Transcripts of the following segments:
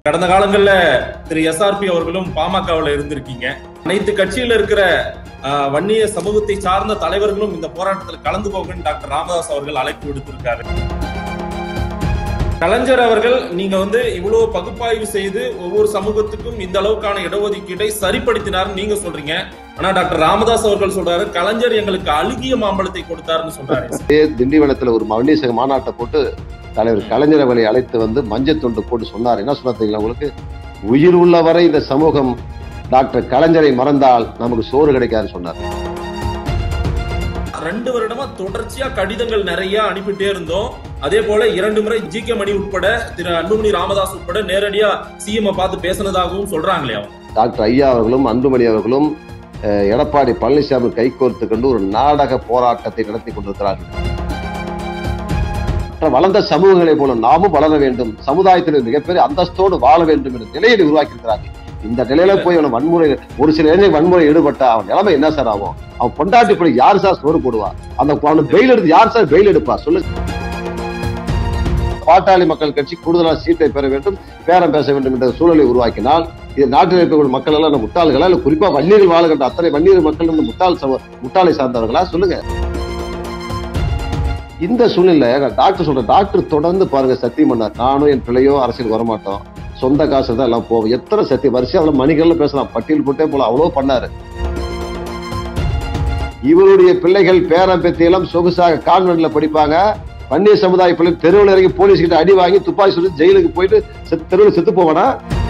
கடந்த காலங்கள்ல திரு எஸ்ஆர்பி அவர்களும் பாமகவில் இருந்திருக்கீங்க அனைத்து கட்சியில இருக்கிற ஆஹ், வன்னிய சமூகத்தை சார்ந்த தலைவர்களும் இந்த போராட்டத்தில் கலந்து போகன்னு டாக்டர் ராமதாஸ் அவர்கள் அழைப்பு விடுத்திருக்காரு கலைஞர் அவர்கள் நீங்க வந்து இவ்வளவு பகுப்பாய்வு செய்து ஒவ்வொரு சமூகத்துக்கும் இந்த அளவுக்கான இடஒதுக்கீட்டை சரிப்படுத்தினார்னு நீங்க சொல்றீங்க ஆனா டாக்டர் ராமதாஸ் அவர்கள் சொல்றாரு கலைஞர் எங்களுக்கு அழுகிய மாம்பழத்தை கொடுத்தாருன்னு சொல்றாரு இதே திண்டிவனத்துல ஒரு வன்னிய சங்க மாநாட்டை போட்டு தலைவர் கலைஞர் அவர்களை அழைத்து வந்து மஞ்சள் துண்டு போட்டு சொன்னார் என்ன சொன்னார் தெரியுங்களா உங்களுக்கு உயிர் உள்ளவரை இந்த சமூகம் டாக்டர் கலைஞரை மறந்தால் நமக்கு சோறு கிடைக்காதுன்னு சொன்னார் ரெண்டு வருடமா தொடர்ச்சியா கடிதங்கள் நிறைய அனுப்பிட்டே இருந்தோம் அதே போல இரண்டு முறை ஜி கே மணி உட்பட திரு அன்புமணி ராமதாஸ் உட்பட நேரடியா சிஎம் பார்த்து பேசினதாகவும் சொல்றாங்களே அவங்க டாக்டர் ஐயா அவர்களும் அன்புமணி அவர்களும் அஹ், எடப்பாடி பழனிசாமி கைகோர்த்து கொண்டு ஒரு நாடக போராட்டத்தை நடத்தி கொண்டிருக்கிறார்கள் மற்ற வளர்ந்த சமூகங்களைப் போல நாமும் வளர வேண்டும் சமுதாயத்தில் மிகப்பெரிய அந்தஸ்தோடு வாழ வேண்டும் என்ற நிலையை உருவாக்கி இந்த நிலையில போய் அவன் வன்முறை ஒரு சில இளைஞர் வன்முறை ஈடுபட்டா அவன் நிலைமை என்ன சார் ஆகும் அவன் பொண்டாட்டி போய் யார் சார் சோறு போடுவா அந்த அவனுக்கு பெயில் எடுத்து யார் சார் பெயில் எடுப்பா சொல்லுங்க பாட்டாளி மக்கள் கட்சி கூடுதலான சீட்டை பெற வேண்டும் பேரம் பேச வேண்டும் என்ற சூழலை உருவாக்கினால் இது நாட்டில் இருக்கக்கூடிய மக்கள் எல்லாம் நம்ம முட்டாள்களா இல்ல குறிப்பா வன்னியர் வாழுகின்ற அத்தனை வன்னியர் மக்கள் இந்த முட்டாள் சம- முட்டாளை சார்ந்தவர்களா சொல்லுங்க இந்த சூழ்நிலை நான் டாக்டர் சொல்றேன் டாக்டர் தொடர்ந்து பாருங்க சத்தியம் பண்ணார் நானும் என் பிள்ளையோ அரசியல் வரமாட்டோம் சொந்த காசு தான் எல்லாம் போவோம் எத்தனை சத்தியம் வரிசை அதுல மணிகள்ல பேசலாம் பட்டியல் போட்டே போல அவ்வளவு பண்ணாரு இவருடைய பிள்ளைகள் பேரன் பேத்தி எல்லாம் சொகுசாக கான்வென்ட்ல படிப்பாங்க வன்னிய சமுதாய பிள்ளை தெருவில் இறங்கி போலீஸ் கிட்ட அடி வாங்கி துப்பாக்கி சுட்டு ஜெயிலுக்கு போயிட்டு செத்து- தெருவில் செத்து போவானா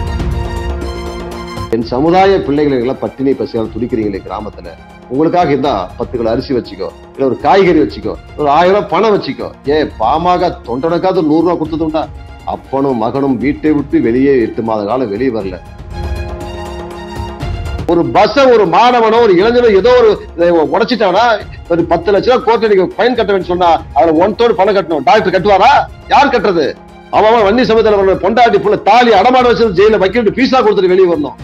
என் சமுதாய பிள்ளைகளை எல்லாம் பட்டினி பசியால் துடிக்கிறீங்களே கிராமத்துல உங்களுக்காக இருந்தா பத்து கிலோ அரிசி வச்சுக்கோ இல்ல ஒரு காய்கறி வச்சுக்கோ ஒரு ஆயிரம் ரூபாய் பணம் வச்சுக்கோ ஏ பாமாக தொண்டனுக்காவது நூறு ரூபாய் கொடுத்ததுண்டா அப்பனும் மகனும் வீட்டை விட்டு வெளியே எட்டு மாத காலம் வெளியே வரல ஒரு பஸ்ஸ ஒரு மாணவனோ ஒரு இளைஞனோ ஏதோ ஒரு இதை உடைச்சிட்டானா ஒரு பத்து லட்ச ரூபாய் கோர்ட்டு நீங்க ஃபைன் கட்ட வேண்டும் சொன்னா அதுல ஒன் தோடு பணம் கட்டணும் டாக்டர் கட்டுவாரா யார் கட்டுறது அவன் அவன் வன்னி சமயத்துல வரணும் பொண்டாட்டி புள்ள தாலி அடமான வச்சு ஜெயில வைக்கிட்டு பீஸா கொடுத்துட்டு வெளியே வரணும்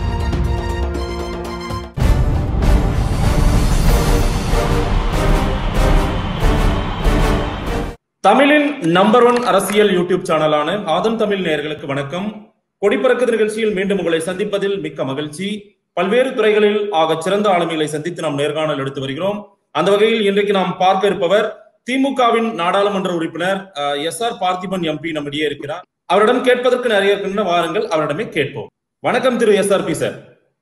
தமிழின் நம்பர் ஒன் அரசியல் யூடியூப் சேனலான ஆதம் தமிழ் நேயர்களுக்கு வணக்கம் கொடிப்பறக்குது நிகழ்ச்சியில் மீண்டும் உங்களை சந்திப்பதில் மிக்க மகிழ்ச்சி பல்வேறு துறைகளில் ஆகச் சிறந்த ஆளுமைகளை சந்தித்து நாம் நேர்காணல் எடுத்து வருகிறோம் அந்த வகையில் இன்றைக்கு நாம் பார்க்க இருப்பவர் திமுகவின் நாடாளுமன்ற உறுப்பினர் எஸ் ஆர் பார்த்திபன் எம்பி நம்மிடையே இருக்கிறார் அவரிடம் கேட்பதற்கு நிறைய இருக்கின்றன வாருங்கள் அவரிடமே கேட்போம் வணக்கம் திரு எஸ் ஆர் பி சார்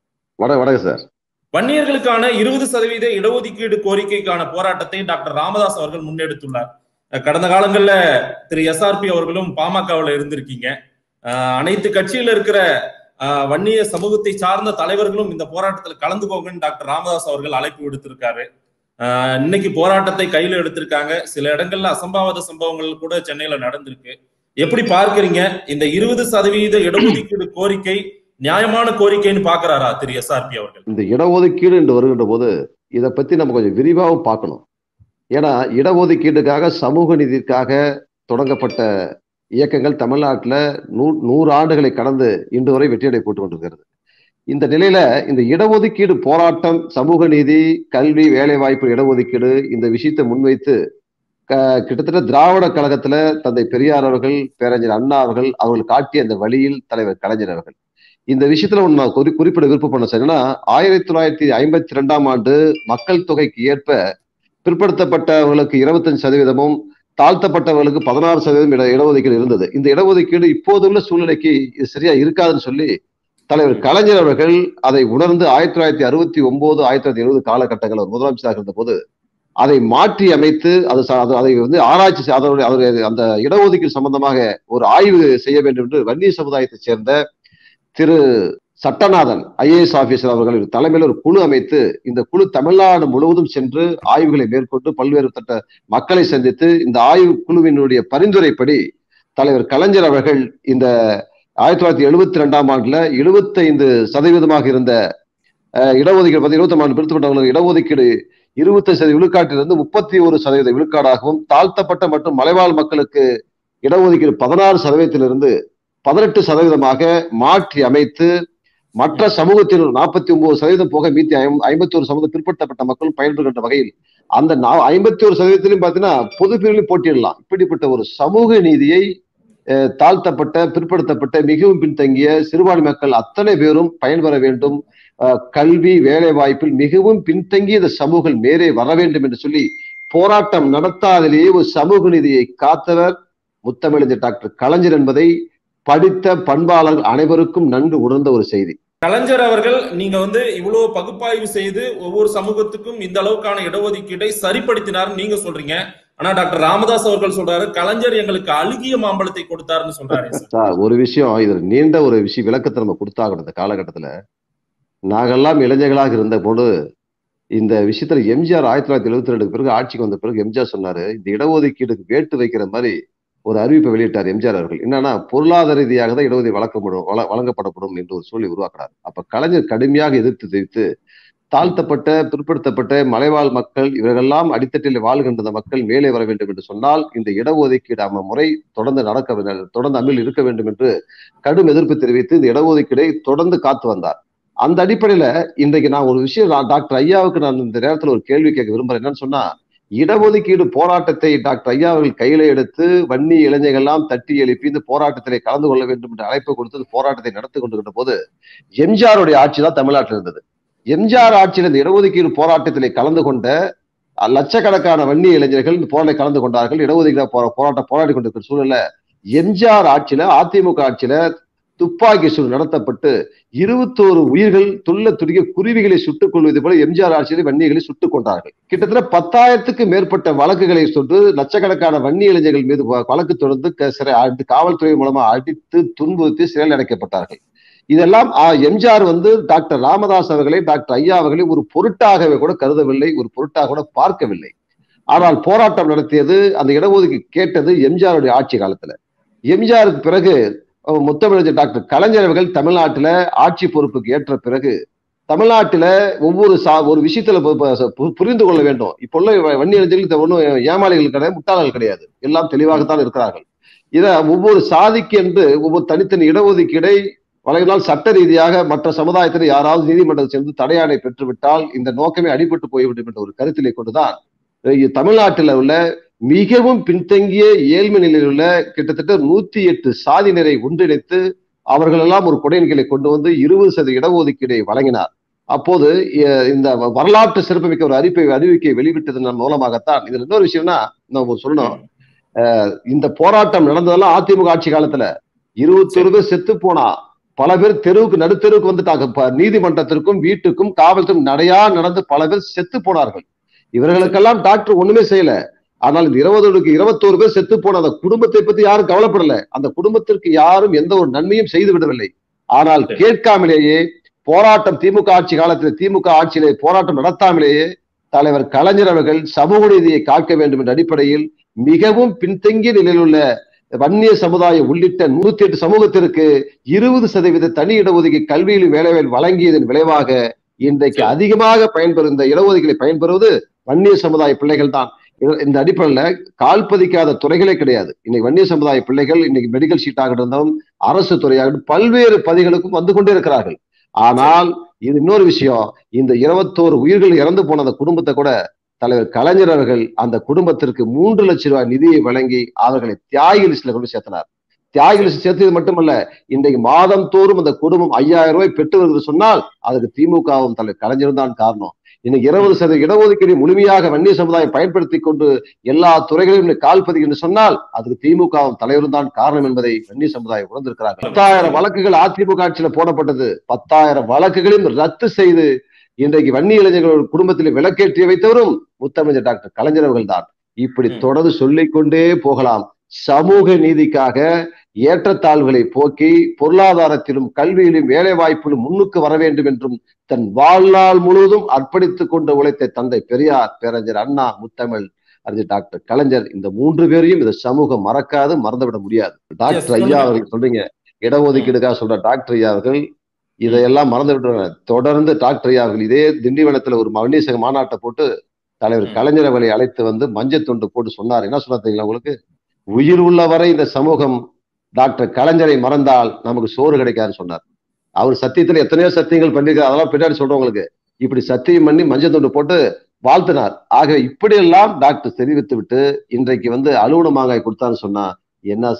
வட வடக்கு சார் வன்னியர்களுக்கான இருபது சதவீத இடஒதுக்கீடு கோரிக்கைக்கான போராட்டத்தை டாக்டர் ராமதாஸ் அவர்கள் முன்னெடுத்துள்ளார் அஹ் கடந்த காலங்கள்ல திரு எஸ்ஆர்பி அவர்களும் பாமகவில் இருந்திருக்கீங்க அஹ் அனைத்து கட்சியில இருக்கிற அஹ், வன்னிய சமூகத்தை சார்ந்த தலைவர்களும் இந்த போராட்டத்தில் கலந்து போகன்னு டாக்டர் ராமதாஸ் அவர்கள் அழைப்பு விடுத்திருக்காரு அஹ் இன்னைக்கு போராட்டத்தை கையில எடுத்திருக்காங்க சில இடங்கள்ல அசம்பாவித சம்பவங்கள் கூட சென்னையில நடந்திருக்கு எப்படி பார்க்கறீங்க இந்த இருபது சதவீத இடஒதுக்கீடு கோரிக்கை நியாயமான கோரிக்கைன்னு பாக்குறாரா திரு எஸ்ஆர்பி அவர்கள் இந்த இடஒதுக்கீடு என்று வருகின்ற போது இதை பத்தி நம்ம கொஞ்சம் விரிவாகவும் பார்க்கணும் ஏன்னா இடஒதுக்கீடுக்காக சமூக நீதிக்காக தொடங்கப்பட்ட இயக்கங்கள் தமிழ்நாட்டில் நூ நூறு ஆண்டுகளை கடந்து இன்று வரை வெற்றியடை போட்டு கொண்டிருக்கிறது இந்த நிலையில இந்த இடஒதுக்கீடு போராட்டம் சமூக நீதி கல்வி வேலைவாய்ப்பு இடஒதுக்கீடு இந்த விஷயத்தை முன்வைத்து க- கிட்டத்தட்ட திராவிட கழகத்துல தந்தை பெரியார் அவர்கள் பேரறிஞர் அண்ணா அவர்கள் அவர்கள் காட்டிய அந்த வழியில் தலைவர் கலைஞர் அவர்கள் இந்த விஷயத்துல ஒண்ணு நான் குறி குறிப்பிட விருப்பப்பட சரின்னா ஆயிரத்தி தொள்ளாயிரத்தி ஐம்பத்தி ரெண்டாம் ஆண்டு மக்கள் தொகைக்கு ஏற்ப பிற்படுத்தப்பட்டவர்களுக்கு இருபத்தஞ்சு சதவீதமும் தாழ்த்தப்பட்டவர்களுக்கு பதினாறு சதவீதம் இட இடஒதுக்கீடு இருந்தது இந்த இடஒதுக்கீடு இப்போதுள்ள சூழ்நிலைக்கு இது சரியா இருக்காதுன்னு சொல்லி தலைவர் கலைஞர் அவர்கள் அதை உணர்ந்து ஆயிரத்தி தொள்ளாயிரத்தி அறுபத்தி ஒன்பது ஆயிரத்தி தொள்ளாயிரத்தி எழுபது காலகட்டங்கள் அவர் முதலமைச்சராக இருந்த போது அதை மாற்றி அமைத்து அது ச- அது- அதை வந்து ஆராய்ச்சி செ- அதனுடைய அதனுடைய அந்த இடஒதுக்கீடு சம்பந்தமாக ஒரு ஆய்வு செய்ய வேண்டும் என்று வன்னிய சமுதாயத்தைச் சேர்ந்த திரு சட்டநாதன் ஐஏஎஸ் ஆபீசர் அவர்கள் தலைமையில் ஒரு குழு அமைத்து இந்த குழு தமிழ்நாடு முழுவதும் சென்று ஆய்வுகளை மேற்கொண்டு பல்வேறு தட்ட மக்களை சந்தித்து இந்த ஆய்வு குழுவினுடைய பரிந்துரைப்படி தலைவர் கலைஞர் அவர்கள் இந்த ஆயிரத்தி தொள்ளாயிரத்தி எழுபத்தி ரெண்டாம் ஆண்டுல எழுபத்தைந்து சதவீதமாக இருந்த அஹ், இடஒதுக்கீடு பத்தி இருபத்தி ஆண்டு பிரித்துப்பட்டவங்களுக்கு இடஒதுக்கீடு இருபத்தி சதவீத விழுக்காட்டிலிருந்து முப்பத்தி ஒரு சதவீத விழுக்காடாகவும் தாழ்த்தப்பட்ட மற்றும் மலைவாழ் மக்களுக்கு இடஒதுக்கீடு பதினாறு சதவீதத்திலிருந்து பதினெட்டு சதவீதமாக மாற்றி அமைத்து மற்ற சமூகத்தினர் நாற்பத்தி ஒன்பது சதவீதம் போக மீத்தி ஐம்பத்தி ஒரு சதவீதம் பிற்படுத்தப்பட்ட மக்களும் பயன்படுகின்ற வகையில் அந்த ஐம்பத்தி ஒரு சதவீதத்திலையும் பார்த்தீங்கன்னா பொது பிரிவிலும் போட்டியிடலாம் இப்படிப்பட்ட ஒரு சமூக நீதியை அஹ், தாழ்த்தப்பட்ட பிற்படுத்தப்பட்ட மிகவும் பின்தங்கிய சிறுபான்மை மக்கள் அத்தனை பேரும் பயன்பெற வேண்டும் அஹ், கல்வி வேலை வாய்ப்பில் மிகவும் பின்தங்கிய இந்த சமூகம் மேலே வர வேண்டும் என்று சொல்லி போராட்டம் நடத்தாதிலேயே ஒரு சமூக நீதியை காத்தவர் முத்தமிழஞ்சர் டாக்டர் கலைஞர் என்பதை படித்த பண்பாளர்கள் அனைவருக்கும் நன்கு உணர்ந்த ஒரு செய்தி கலைஞர் அவர்கள் நீங்க வந்து இவ்வளவு பகுப்பாய்வு செய்து ஒவ்வொரு சமூகத்துக்கும் இந்த அளவுக்கான இடஒதுக்கீட்டை சரிப்படுத்தினார் நீங்க சொல்றீங்க ஆனா டாக்டர் ராமதாஸ் அவர்கள் சொல்றாரு கலைஞர் எங்களுக்கு அழுகிய மாம்பழத்தை கொடுத்தாருன்னு சொல்றாரு சார் சார் ஒரு விஷயம் இது நீண்ட ஒரு விஷயம் விளக்கத்தை நம்ம கொடுத்தாகணும் இந்த காலகட்டத்துல நாங்கெல்லாம் இளைஞர்களாக இருந்த போது இந்த விஷயத்துல எம்ஜிஆர் ஆயிரத்தி தொள்ளாயிரத்தி எழுபத்தி ரெண்டுக்கு பிறகு ஆட்சிக்கு வந்த பிறகு எம்ஜிஆர் சொன்னாரு இந்த இடஒதுக்கீடுக்கு வேட்டு வைக்கிற மாதிரி ஒரு அறிவிப்பை வெளியிட்டார் எம்ஜிஆர் அவர்கள் என்னன்னா பொருளாதார ரீதியாக தான் இடஒதுக்கீடு வழங்கப்படும் வழ- வழங்கப்படப்படும் என்று ஒரு சொல்லி உருவாக்குறார் அப்ப கலைஞர் கடுமையாக எதிர்த்து தெரிவித்து தாழ்த்தப்பட்ட பிற்படுத்தப்பட்ட மலைவாழ் மக்கள் இவர்களெல்லாம் அடித்தட்டில் வாழ்கின்ற இந்த மக்கள் மேலே வர வேண்டும் என்று சொன்னால் இந்த இடஒதுக்கீடு அம முறை தொடர்ந்து நடக்க வேண்டும், தொடர்ந்து அமலில் இருக்க வேண்டும் என்று கடும் எதிர்ப்பு தெரிவித்து இந்த இடஒதுக்கீடை தொடர்ந்து காத்து வந்தார் அந்த அடிப்படையில இன்றைக்கு நான் ஒரு விஷயம் நான் டாக்டர் ஐயாவுக்கு நான் இந்த நேரத்துல ஒரு கேள்வி கேட்க விரும்புறேன் என்னன்னு சொன்னா இடஒதுக்கீடு போராட்டத்தை டாக்டர் ஐயா அவர்கள் கையில எடுத்து வன்னி இளைஞர்கள் எல்லாம் தட்டி எழுப்பி இந்த போராட்டத்திலே கலந்து கொள்ள வேண்டும் என்று அழைப்பு கொடுத்து இந்த போராட்டத்தை நடத்தி கொண்டிருக்கின்ற போது எம்ஜிஆருடைய ஆட்சி தான் தமிழ்நாட்டில் இருந்தது எம்ஜிஆர் ஆட்சியில் இந்த இடஒதுக்கீடு போராட்டத்திலே கலந்து கொண்ட அஹ், லட்சக்கணக்கான வன்னி இளைஞர்கள் இந்த போராட்டத்தில் கலந்து கொண்டார்கள் இடஒதுக்கீடு போரா- போராட்டம் போராடி கொண்டிருக்கிற சூழல்ல எம்ஜிஆர் ஆட்சியில அதிமுக ஆட்சியில துப்பாக்கி சூடு நடத்தப்பட்டு இருபத்தோரு உயிர்கள் துள்ள துடிக்க குருவிகளை சுட்டுக் கொள்வது போல எம்ஜிஆர் ஆட்சியில் வன்னியர்களை சுட்டுக் கொண்டார்கள் கிட்டத்தட்ட பத்தாயிரத்துக்கு மேற்பட்ட வழக்குகளை சுட்டு லட்சக்கணக்கான வன்னி இளைஞர்கள் மீது வ- வழக்கு தொடர்ந்து க- சிறை அடி- காவல்துறை மூலமா அடித்து துன்புறுத்தி சிறையில் அடைக்கப்பட்டார்கள் இதெல்லாம் ஆ, எம்ஜிஆர் வந்து டாக்டர் ராமதாஸ் அவர்களை டாக்டர் ஐயா அவர்களை ஒரு பொருட்டாகவே கூட கருதவில்லை ஒரு பொருட்டாக கூட பார்க்கவில்லை ஆனால் போராட்டம் நடத்தியது அந்த இடஒதுக்கீடு கேட்டது எம்ஜிஆருடைய ஆட்சி காலத்துல எம்ஜிஆருக்கு பிறகு அஹ், முத்தமிழஞ்சர் டாக்டர் கலைஞர் அவர்கள் தமிழ்நாட்டுல ஆட்சி பொறுப்புக்கு ஏற்ற பிறகு தமிழ்நாட்டுல ஒவ்வொரு சா ஒரு விஷயத்துல பு- பு- பு- புரிந்து கொள்ள வேண்டும் இப்போ உள்ள வ- வன்னி இளைஞர்கள் ஒன்றும் ஏமாளிகள் கிடையாது முட்டாள்கள் கிடையாது எல்லாம் தெளிவாகத்தான் இருக்கிறார்கள் இத ஒவ்வொரு சாதிக்கு என்று ஒவ்வொரு தனித்தனி இடஒதுக்கீடை வழங்கினால் சட்ட ரீதியாக மற்ற சமுதாயத்தில் யாராவது நீதிமன்றத்தில் சென்று தடையாணை பெற்றுவிட்டால் இந்த நோக்கமே அடிபட்டு போய்விடும் என்ற ஒரு கருத்திலே கொண்டுதான் அஹ் தமிழ்நாட்டில் உள்ள மிகவும் பின்தங்கிய ஏழ்மை நிலையில் உள்ள கிட்டத்தட்ட நூத்தி எட்டு சாதியினரை ஒன்றிணைத்து அவர்கள் எல்லாம் ஒரு கொடைநிலை கொண்டு வந்து இருபது சதவீத இடஒதுக்கீடை வழங்கினார் அப்போது அஹ், இந்த வரலாற்று சிறப்புமிக்க ஒரு அறிப்பை அறிவிக்கை வெளிவிட்டதன் மூலமாகத்தான் இதுல இன்னொரு விஷயம்னா நம்ம சொல்லணும் அஹ், இந்த போராட்டம் நடந்ததெல்லாம் அதிமுக ஆட்சி காலத்துல இருபத்தொரு பேர் செத்து போனா பல பேர் தெருவுக்கு நடுத்தெருவுக்கு வந்துட்டாங்க ப- நீதிமன்றத்திற்கும் வீட்டுக்கும் காவல்துறையும் நடையா நடந்து பல பேர் செத்து போனார்கள் இவர்களுக்கெல்லாம் டாக்டர் ஒண்ணுமே செய்யல ஆனால் இந்த இருபதோருக்கு இருபத்தோரு பேர் செத்து போன அந்த குடும்பத்தை பத்தி யாரும் கவலைப்படல அந்த குடும்பத்திற்கு யாரும் எந்த ஒரு நன்மையும் செய்து விடவில்லை ஆனால் சரி. கேட்காமலேயே போராட்டம் திமுக ஆட்சி காலத்தில் திமுக ஆட்சியிலே போராட்டம் நடத்தாமலேயே தலைவர் கலைஞர் அவர்கள் சமூக நீதியை காக்க வேண்டும் என்ற அடிப்படையில் மிகவும் பின்தங்கிய நிலையில் உள்ள வன்னிய சமுதாயம் உள்ளிட்ட நூத்தி எட்டு சமூகத்திற்கு இருபது சதவீத தனி இடஒதுக்கீடு கல்வியில் வேலைவாய்ப்பு வழங்கியதன் விளைவாக இன்றைக்கு சரி. அதிகமாக பயன்பெறும் இந்த இடஒதுக்கீடு பயன்பெறுவது வன்னிய சமுதாய பிள்ளைகள் தான் இது- இந்த அடிப்படையில கால் பதிக்காத துறைகளே கிடையாது இன்னைக்கு வன்னிய சமுதாய பிள்ளைகள் இன்னைக்கு மெடிக்கல் ஷீட்டாக இருந்தாலும் அரசு துறையாக பல்வேறு பதிகளுக்கும் வந்து கொண்டே இருக்கிறார்கள் ஆனால் இது இன்னொரு விஷயம் இந்த இருபத்தோரு உயிர்கள் இறந்து போன அந்த குடும்பத்தை கூட தலைவர் கலைஞர் அவர்கள் அந்த குடும்பத்திற்கு மூன்று லட்சம் ரூபாய் நிதியை வழங்கி அவர்களை தியாகி லிஸ்ட்ல கொண்டு சேர்த்தனார் தியாகி லிஸ்ட் சேர்த்தது மட்டுமல்ல இன்றைக்கு மாதம் தோறும் அந்த குடும்பம் ஐயாயிரம் ரூபாய் பெற்று வருகிறது சொன்னால் அதுக்கு திமுகவும் தலைவர் கலைஞரும் தான் காரணம் இன்னைக்கு இருபது சதவீத இடஒதுக்கீடு முழுமையாக வன்னிய சமுதாயம் பயன்படுத்தி கொண்டு எல்லா துறைகளையும் இன்னைக்கு கால் பதிக்கு சொன்னால் அதுக்கு திமுகவும் தலைவரும் தான் காரணம் என்பதை வன்னிய சமுதாயம் உணர்ந்திருக்கிறார்கள் பத்தாயிரம் வழக்குகள் அதிமுக ஆட்சியில போடப்பட்டது பத்தாயிரம் வழக்குகளையும் ரத்து செய்து இன்றைக்கு வன்னி இளைஞர்கள் குடும்பத்தில் விளக்கேற்றி வைத்தவரும் முத்தமிழர் டாக்டர் கலைஞர் அவர்கள் தான் இப்படி ம். தொடர்ந்து சொல்லிக் கொண்டே போகலாம் சமூக நீதிக்காக ஏற்றத்தாழ்வுகளை போக்கி பொருளாதாரத்திலும் கல்வியிலும் வேலை வாய்ப்பிலும் முன்னுக்கு வர வேண்டும் என்றும் தன் வாழ்நாள் முழுவதும் அர்ப்பணித்துக் கொண்டு உழைத்த தந்தை பெரியார் பேரறிஞர் அண்ணா முத்தமிழ் அறிஞர் டாக்டர் கலைஞர் இந்த மூன்று பேரையும் இந்த சமூகம் மறக்காது மறந்துவிட முடியாது டாக்டர் சொல்லுங்க. ஐயா அவர்கள் சொல்றீங்க இடஒதுக்கீடுக்காக சொல்ற டாக்டர் ஐயா அவர்கள் இதையெல்லாம் மறந்து விட்டுறாங்க தொடர்ந்து டாக்டர் ஐயா அவர்கள் இதே திண்டிவனத்துல ஒரு வன்னிய சங்க மாநாட்டை போட்டு தலைவர் ம். கலைஞர் அவர்களை அழைத்து வந்து மஞ்சள் துண்டு போட்டு சொன்னார் என்ன சொன்னார் தெரியுங்களா உங்களுக்கு உயிர் உள்ளவரை இந்த சமூகம் டாக்டர் கலைஞரை மறந்தால் நமக்கு சோறு கிடைக்காதுன்னு சொன்னார் அவர் சத்தியத்துல எத்தனையோ சத்தியங்கள் பண்ணிருக்காரு அதெல்லாம் பின்னாடி சொல்றேன் உங்களுக்கு இப்படி சத்தியம் பண்ணி மஞ்சள் துண்டு போட்டு வாழ்த்தினார் ஆக இப்படியெல்லாம் டாக்டர் தெரிவித்து விட்டு இன்றைக்கு வந்து அலுவல மாங்காய் கொடுத்தான்னு சொன்னா என்ன சார்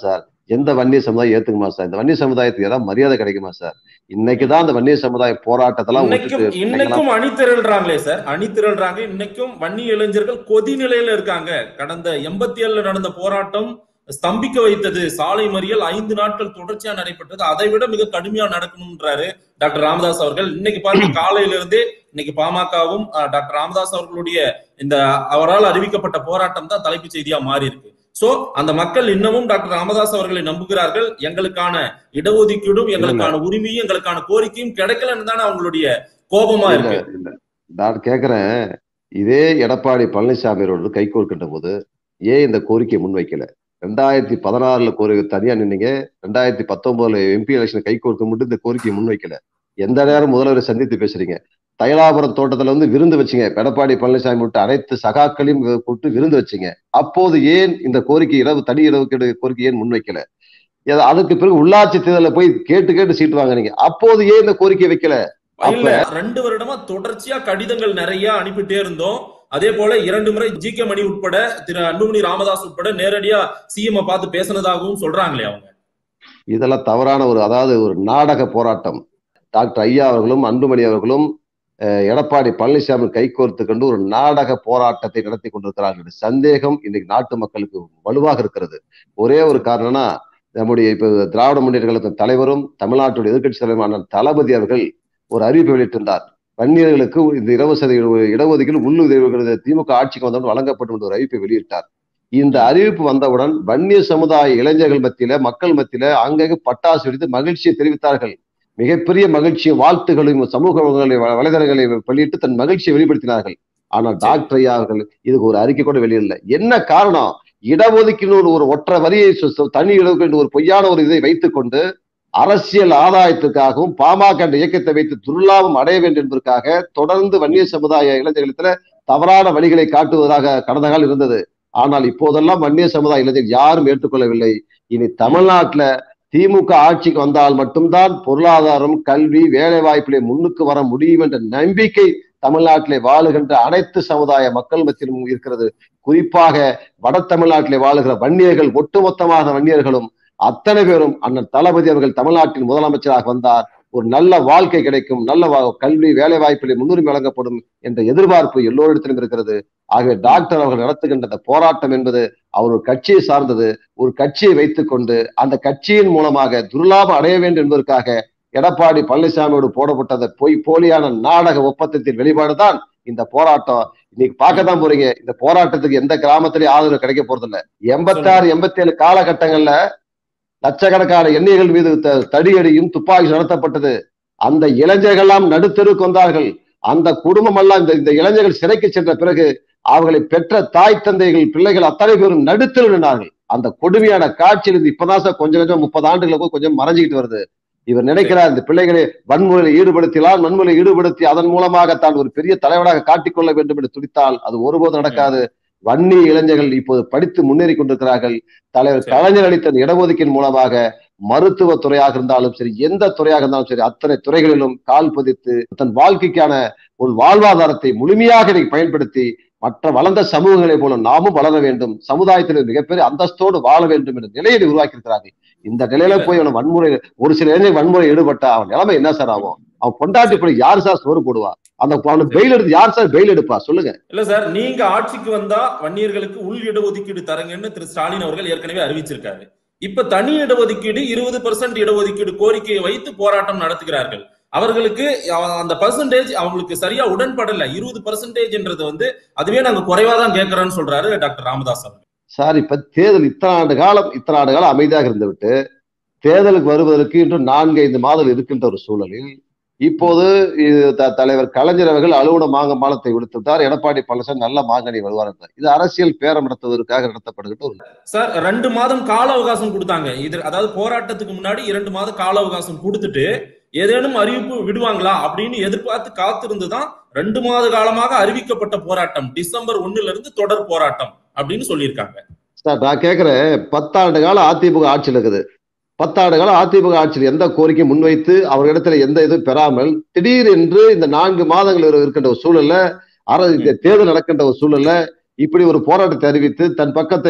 எந்த வன்னிய சமுதாயம் ஏத்துக்குமா சார் இந்த வன்னிய சமுதாயத்துக்கு ஏதாவது மரியாதை கிடைக்குமா சார் இன்னைக்குதான் அந்த வன்னிய சமுதாய போராட்டத்தெல்லாம் இன்னைக்கும் விட்டுட்டு இன்னைக்கெல்லாம் இன்னைக்கும் அணி திரள்றாங்களே சார் அணி திரள்றாங்க இன்னைக்கும் வன்னி இளைஞர்கள் கொதி நிலையில இருக்காங்க கடந்த எண்பத்தி ஏழுல நடந்த போராட்டம் ஸ்தம்பிக்க வைத்தது சாலை மறியல் ஐந்து நாட்கள் தொடர்ச்சியா நடைபெற்றது அதை விட மிக கடுமையா நடக்கணும்ன்றாரு டாக்டர் ராமதாஸ் அவர்கள் இன்னைக்கு பாருங்க காலையில இருந்தே இன்னைக்கு பாமகவும் அஹ், டாக்டர் ராமதாஸ் அவர்களுடைய இந்த அவரால் அறிவிக்கப்பட்ட போராட்டம் தான் தலைப்புச் செய்தியா மாறி இருக்கு சோ அந்த மக்கள் இன்னமும் டாக்டர் ராமதாஸ் அவர்களை நம்புகிறார்கள் எங்களுக்கான இடஒதுக்கீடும் எங்களுக்கான உரிமையும் எங்களுக்கான கோரிக்கையும் கிடைக்கலன்னு தானே அவங்களுடைய கோபமா இல்ல இருக்கு இல்ல நான் கேக்குறேன் இதே எடப்பாடி பழனிசாமி அவர்கள் கை கோர்க்கின்ற போது ஏன் இந்த கோரிக்கையை முன்வைக்கல ரெண்டாயிரத்தி பதினாறுல கோரிக்கை தனியா நின்னீங்க ரெண்டாயிரத்தி பத்தொன்பதுல எம்பி எலெக்ஷன் கை கோர்க்க மட்டும் இந்த கோரிக்கையை முன்வைக்கல எந்த நேரம் முதல்வரை சந்தித்து பேசுறீங்க தைலாபுரம் தோட்டத்துல வந்து விருந்து வச்சீங்க எடப்பாடி பழனிசாமி விட்டு அனைத்து சகாக்களையும் கூப்பிட்டு விருந்து வச்சீங்க அப்போது ஏன் இந்த கோரிக்கை இரவு தனி இரவு கோரிக்கை ஏன் முன்வைக்கல ஏதோ அதுக்கு பிறகு உள்ளாட்சி தேர்தலில் போய் கேட்டு கேட்டு சீட்டு வாங்குனீங்க அப்போது ஏன் இந்த கோரிக்கை வைக்கல இல்ல ரெண்டு வருடமா தொடர்ச்சியா கடிதங்கள் நிறைய அனுப்பிட்டே இருந்தோம் அதே போல இரண்டு முறை ஜி கே மணி உட்பட திரு அன்புமணி ராமதாஸ் உட்பட நேரடியா சிஎம் பார்த்து பேசினதாகவும் சொல்றாங்களே அவங்க இதெல்லாம் தவறான ஒரு அதாவது ஒரு நாடக போராட்டம் டாக்டர் ஐயா அவர்களும் அன்புமணி அவர்களும் அஹ், எடப்பாடி பழனிசாமி கைகோர்த்து கொண்டு ஒரு நாடக போராட்டத்தை நடத்தி கொண்டிருக்கிறார்கள் என்ற சந்தேகம் இன்னைக்கு நாட்டு மக்களுக்கு வலுவாக இருக்கிறது ஒரே ஒரு காரணம்னா நம்முடைய இப்ப திராவிட முன்னேற்ற கழகத்தின் தலைவரும் தமிழ்நாட்டுடைய எதிர்க்கட்சி தலைவரான தளபதி அவர்கள் ஒரு அறிவிப்பை வெளியிட்டிருந்தார் வன்னியர்களுக்கு இந்த இருபது சதவீத இடஒதுக்கீடு உள்ளுதவிகள் திமுக ஆட்சிக்கு வந்தவுடன் வழங்கப்படும் என்ற ஒரு அறிவிப்பை வெளியிட்டார் இந்த அறிவிப்பு வந்தவுடன் வன்னிய சமுதாய இளைஞர்கள் மத்தியில மக்கள் மத்தியில அங்கங்க பட்டாசு வெடித்து மகிழ்ச்சியை தெரிவித்தார்கள் மிகப்பெரிய மகிழ்ச்சியும் வாழ்த்துகளையும் சமூக வலைதளங்களை வலைதளங்களை வெளியிட்டு தன் மகிழ்ச்சியை வெளிப்படுத்தினார்கள் ஆனால் டாக்டர் ஐயா அவர்கள் இதுக்கு ஒரு அறிக்கை கூட வெளியிடல என்ன காரணம் இடஒதுக்கீடு ஒரு ஒரு ஒற்றை வரியை சு- சு- தனி இடஒதுக்கீடு ஒரு பொய்யான ஒரு இதை வைத்துக்கொண்டு அரசியல் ஆதாயத்துக்காகவும் பாமக என்ற இயக்கத்தை வைத்து துர்லாபம் அடைய வேண்டும் என்பதற்காக தொடர்ந்து வன்னிய சமுதாய இளைஞர்களிடத்துல தவறான வழிகளை காட்டுவதாக கடந்த காலம் இருந்தது ஆனால் இப்போதெல்லாம் வன்னிய சமுதாய இளைஞர்கள் யாரும் ஏற்றுக்கொள்ளவில்லை இனி தமிழ்நாட்டுல திமுக ஆட்சிக்கு வந்தால் மட்டும்தான் பொருளாதாரம் கல்வி வேலை வாய்ப்பிலே முன்னுக்கு வர முடியும் என்ற நம்பிக்கை தமிழ்நாட்டிலே வாழுகின்ற அனைத்து சமுதாய மக்கள் மத்தியிலும் இருக்கிறது குறிப்பாக வட தமிழ்நாட்டிலே வாழுகிற வன்னியர்கள் ஒட்டுமொத்தமான வன்னியர்களும் அத்தனை பேரும் அண்ணன் தளபதி அவர்கள் தமிழ்நாட்டின் முதலமைச்சராக வந்தார் ஒரு நல்ல வாழ்க்கை கிடைக்கும் நல்ல வா- கல்வி வேலை வாய்ப்பிலே முன்னுரிமை வழங்கப்படும் என்ற எதிர்பார்ப்பு எல்லோரிடத்திலும் இருக்கிறது ஆகவே டாக்டர் அவர்கள் நடத்துகின்ற இந்த போராட்டம் என்பது அவர் ஒரு கட்சியை சார்ந்தது ஒரு கட்சியை வைத்துக் கொண்டு அந்த கட்சியின் மூலமாக துர்லாபம் அடைய வேண்டும் என்பதற்காக எடப்பாடி பழனிசாமியோடு போடப்பட்ட அந்த பொய் போலியான நாடக ஒப்பந்தத்தின் வெளிப்பாடுதான் இந்த போராட்டம் இன்னைக்கு பார்க்க தான் போறீங்க இந்த போராட்டத்துக்கு எந்த கிராமத்திலயும் ஆதரவு கிடைக்க போறதில்ல எண்பத்தாறு எண்பத்தி ஏழு காலகட்டங்கள்ல லட்சக்கணக்கான எண்ணெய்கள் மீது த- தடியடியும் துப்பாக்கி நடத்தப்பட்டது அந்த இளைஞர்கள் எல்லாம் நடுத்தெருக்கு வந்தார்கள் அந்த குடும்பம் எல்லாம் இந்த இந்த இளைஞர்கள் சிறைக்கு சென்ற பிறகு அவர்களை பெற்ற தாய் தந்தைகள் பிள்ளைகள் அத்தனை பேரும் நடுத்தெரு நின்றார்கள் அந்த கொடுமையான காட்சியிலிருந்து இப்பதான் சார் கொஞ்சம் கொஞ்சம் முப்பது ஆண்டுகளுக்கு கொஞ்சம் மறைஞ்சிக்கிட்டு வருது இவர் நினைக்கிறார் இந்த பிள்ளைகளை வன்முறையில் ஈடுபடுத்தினால் வன்முறையில் ஈடுபடுத்தி அதன் மூலமாக தான் ஒரு பெரிய தலைவராக காட்டிக்கொள்ள வேண்டும் என்று துடித்தால் அது ஒருபோதும் நடக்காது வன்னி இளைஞர்கள் இப்போது படித்து முன்னேறி கொண்டிருக்கிறார்கள் தலைவர் சரி. கலைஞர் அளித்த இந்த இடஒதுக்கீடு மூலமாக மருத்துவ துறையாக இருந்தாலும் சரி எந்த துறையாக இருந்தாலும் சரி அத்தனை துறைகளிலும் கால் பதித்து தன் வாழ்க்கைக்கான ஒரு வாழ்வாதாரத்தை முழுமையாக இன்னைக்கு பயன்படுத்தி மற்ற வளர்ந்த சமூகங்களை போல நாமும் வளர வேண்டும் சமுதாயத்தில் மிகப்பெரிய அந்தஸ்தோடு வாழ வேண்டும் என்ற நிலையை உருவாக்கி இருக்கிறார்கள் இந்த நிலையில போய் அவன் வன்முறை ஒரு சில இளைஞர் வன்முறை ஈடுபட்டா அவன் நிலைமை என்ன சார் ஆகும் அவன் பொண்டாட்டி போய் யார் சார் சோறு போடுவா அந்த அவனுக்கு பெயில் எடுத்து யார் சார் பெயில் எடுப்பா சொல்லுங்க இல்ல சார் நீங்க ஆட்சிக்கு வந்தா வன்னியர்களுக்கு உள் இடஒதுக்கீடு தரங்கன்னு திரு ஸ்டாலின் அவர்கள் ஏற்கனவே அறிவிச்சிருக்காரு இப்ப தனி இடஒதுக்கீடு இருபது பெர்சன்ட் இடஒதுக்கீடு கோரிக்கையை வைத்து போராட்டம் நடத்துகிறார்கள் அவர்களுக்கு அ- அந்த பர்சன்டேஜ் அவங்களுக்கு சரியா உடன்படல இருபது பர்சன்டேஜ்ன்றது வந்து அதுவே நாங்க குறைவா தான் கேட்கறோம்னு சொல்றாரு டாக்டர் ராமதாஸ் அவர்கள் சார் இப்ப தேர்தல் இத்தனை ஆண்டு காலம் இத்தனை ஆண்டு காலம் அமைதியாக இருந்து விட்டு தேர்தலுக்கு வருவதற்கு இன்னும் நான்கு ஐந்து மாதம் இருக்கின்ற ஒரு சூழலில் இப்போது இது த- தலைவர் கலைஞர் அவர்கள் அலுவல மாங்க மாலத்தை விடுத்து விட்டார் எடப்பாடி பழனிசாமி நல்ல மாங்கனி வருவார் என்றார். இது அரசியல் பேரம் நடத்துவதற்காக நடத்தப்படுகின்ற ஒரு சார் ரெண்டு மாதம் கால அவகாசம் கொடுத்தாங்க இது அதாவது போராட்டத்துக்கு முன்னாடி இரண்டு மாதம் கால அவகாசம் கொடுத்துட்டு ஏதேனும் அறிவிப்பு விடுவாங்களா அப்படின்னு எதிர்பார்த்து காத்திருந்துதான் ரெண்டு மாத காலமாக அறிவிக்கப்பட்ட போராட்டம் டிசம்பர் ஒண்ணுல இருந்து தொடர் போராட்டம் அப்படின்னு சொல்லியிருக்காங்க சார் நான் கேட்கிறேன் பத்தாண்டு காலம் அதிமுக ஆட்சியில் இருக்குது பத்தாண்டு காலம் அதிமுக ஆட்சியில் எந்த கோரிக்கை முன்வைத்து அவர்களிடத்துல எந்த இதுவும் பெறாமல் திடீர் என்று இந்த நான்கு மாதங்கள் இரு- இருக்கின்ற ஒரு சூழல்ல அர இந்த தேர்தல் நடக்கின்ற ஒரு சூழல்ல இப்படி ஒரு போராட்டத்தை அறிவித்து தன் பக்கத்தை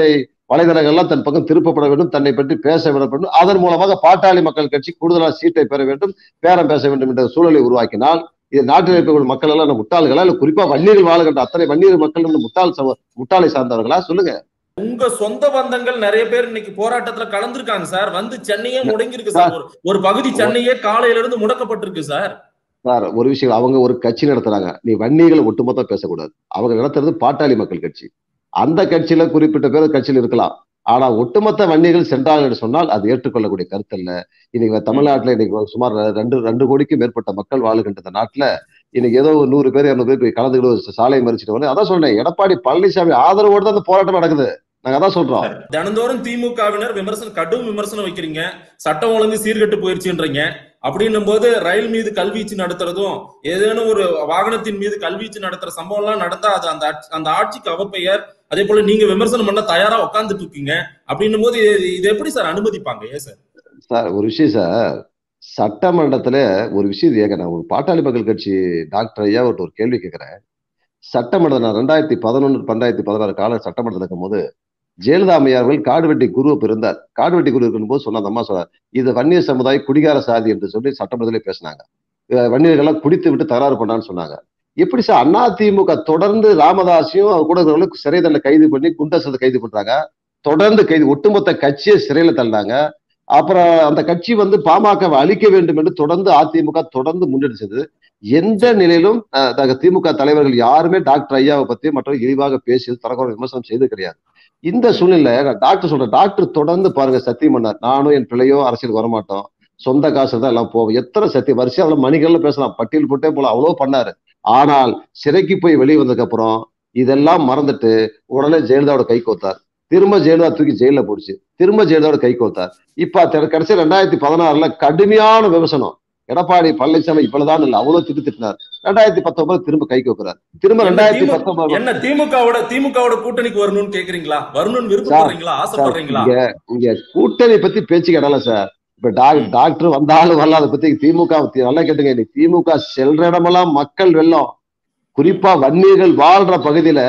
வலைதளங்கள்லாம் தன் பக்கம் திருப்பப்பட வேண்டும் தன்னை பற்றி பேச விட வேண்டும் அதன் மூலமாக பாட்டாளி மக்கள் கட்சி கூடுதலான சீட்டை பெற வேண்டும் பேரம் பேச வேண்டும் என்ற சூழலை உருவாக்கினால் இது நாட்டில் இருக்கக்கூடிய மக்கள் எல்லாம் நம்ம முட்டாள்களா இல்ல குறிப்பா வன்னியர்கள் வாழுகின்ற அத்தனை வன்னியர் மக்கள் நம்ம முட்டாள் சம- முட்டாளை சார்ந்தவர்களா சொல்லுங்க உங்க சொந்த பந்தங்கள் நிறைய பேர் இன்னைக்கு போராட்டத்துல கலந்துருக்காங்க சார் வந்து சென்னையே முடங்கிருக்கு சார் ஒரு- ஒரு பகுதி சென்னையே காலையில இருந்து முடக்கப்பட்டிருக்கு சார் சார் ஒரு விஷயம் அவங்க ஒரு கட்சி நடத்துறாங்க நீ வன்னியர்களை ஒட்டுமொத்தம் பேசக்கூடாது அவங்க நடத்துறது பாட்டாளி மக்கள் கட்சி அந்த கட்சியில குறிப்பிட்ட பேர் கட்சியில் இருக்கலாம் ஆனா ஒட்டுமொத்த வன்னியர்கள் சென்றார்கள் என்று சொன்னால் அது ஏற்றுக்கொள்ளக்கூடிய கருத்து இல்ல இன்னைக்கு தமிழ்நாட்டுல இன்னைக்கு சுமார் ரெண்டு ரெண்டு கோடிக்கும் மேற்பட்ட மக்கள் வாழுகின்ற இந்த நாட்டுல இன்னைக்கு ஏதோ ஒரு நூறு பேர் இருநூறு பேர் போய் கலந்துக்கிட்டு ஒரு சாலையை மறிச்சிட்டு வந்து அதான் சொன்னேன் எடப்பாடி பழனிசாமி ஆதரவோடு தான் அந்த போராட்டம் நடக்குது நாங்க அதான் சொல்றோம் தினந்தோறும் திமுகவினர் விமர்சனம் கடும் விமர்சனம் வைக்கிறீங்க சட்டம் ஒழுங்கு சீர்கெட்டு போயிருச்சுன்றீங்க அப்படின்னும் போது ரயில் மீது கல்வீச்சு நடத்துறதும் ஏதேனும் ஒரு வாகனத்தின் மீது கல்வீச்சு நடத்துற சம்பவம் எல்லாம் நடந்தா அது அந்த ஆட்சி- அந்த ஆட்சிக்கு அவப்பெயர் அதே போல நீங்க விமர்சனம் பண்ண தயாரா உட்கார்ந்துட்டு இருக்கீங்க அப்படின்னும் போது இது- இது எப்படி சார் அனுமதிப்பாங்க ஏன் சார் சார் ஒரு விஷயம் சார் சட்டமன்றத்துல ஒரு விஷயம் ஏங்க நான் ஒரு பாட்டாளி மக்கள் கட்சி டாக்டர் ஐயா ஒரு ஒரு கேள்வி கேட்கிறேன் சட்டமன்றம் நான் ரெண்டாயிரத்தி பதினொன்று ரெண்டாயிரத்தி பதினாறு கால சட்டமன்றத்தில் இருக்கும்போது ஜெயலலிதா அம்மையார் அவர்கள் காடுவெட்டி குருவப் இருந்தார் காடுவெட்டி குரு இருக்கும்போது சொன்ன அந்த அம்மா சொன்னார் இது வன்னியர் சமுதாய குடிகார சாதி என்று சொல்லி சட்டமன்றத்திலே பேசினாங்க அஹ் வன்னியர்கள்லாம் குடித்து விட்டு தகராறு பண்ணான்னு சொன்னாங்க எப்படி சார் அண்ணா திமுக தொடர்ந்து ராமதாஸையும் அவர் கூட இருக்கிறவங்களுக்கு சிறை தண்டனை கைது பண்ணி குண்டசத்தை கைது பண்றாங்க தொடர்ந்து கைது ஒட்டுமொத்த கட்சியை சிறையில தள்ளினாங்க அப்புறம் அந்த கட்சி வந்து பாமகவை அழிக்க வேண்டும் என்று தொடர்ந்து அதிமுக தொடர்ந்து முன்னெடுத்தது எந்த நிலையிலும் அஹ், த- திமுக தலைவர்கள் யாருமே டாக்டர் ஐயாவை பத்தி மற்ற இழிவாக பேசி தரக்குறை விமர்சனம் செய்து கிடையாது இந்த சூழ்நிலை நான் டாக்டர் சொல்றேன் டாக்டர் தொடர்ந்து பாருங்க சத்தியம் பண்ணார் நானும் என் பிள்ளையோ அரசியல் வரமாட்டோம் சொந்த காசு தான் எல்லாம் போவோம் எத்தனை சத்தியம் வரிசையா அதில் மணிகள்ல பேசலாம் பட்டியல் போட்டே போல அவ்வளோ பண்ணாரு ஆனால் சிறைக்கு போய் வெளியே வந்ததுக்கு அப்புறம் இதெல்லாம் மறந்துட்டு உடனே ஜெயலலிதாவோட கை கோத்தார் திரும்ப ஜெயலலிதா தூக்கி ஜெயில போடுச்சு திரும்ப ஜெயலலிதாவோட கை கோத்தார் இப்ப தெ- கடைசி ரெண்டாயிரத்தி பதினாறுல கடுமையான விமர்சனம் எடப்பாடி பழனிசாமி இவ்வளவுதான் இல்ல அவ்வளவு திட்டு திட்டினார் ரெண்டாயிரத்தி பத்தொன்பது திரும்ப கை கோக்குறார் திரும்ப என்ன ரெண்டாயிரத்தி திமுக பத்தொன்பது என்ன திமுகவோட திமுகவோட கூட்டணிக்கு வரணும்னு கேக்குறீங்களா வரணும்னு விருப்பப்படுறீங்களா ஆசைப்படுறீங்களா இங்க இங்க கூட்டணி பத்தி பேச்சு கேட்டால சார் இப்ப டாக் டாக்டர் வந்தாலும் வரல அதை பத்தி திமுக பத்தி நல்லா கேட்டுங்க இன்னைக்கு திமுக செல்ற இடமெல்லாம் மக்கள் வெள்ளம் குறிப்பா வன்னியர்கள் வாழ்ற பகுதியில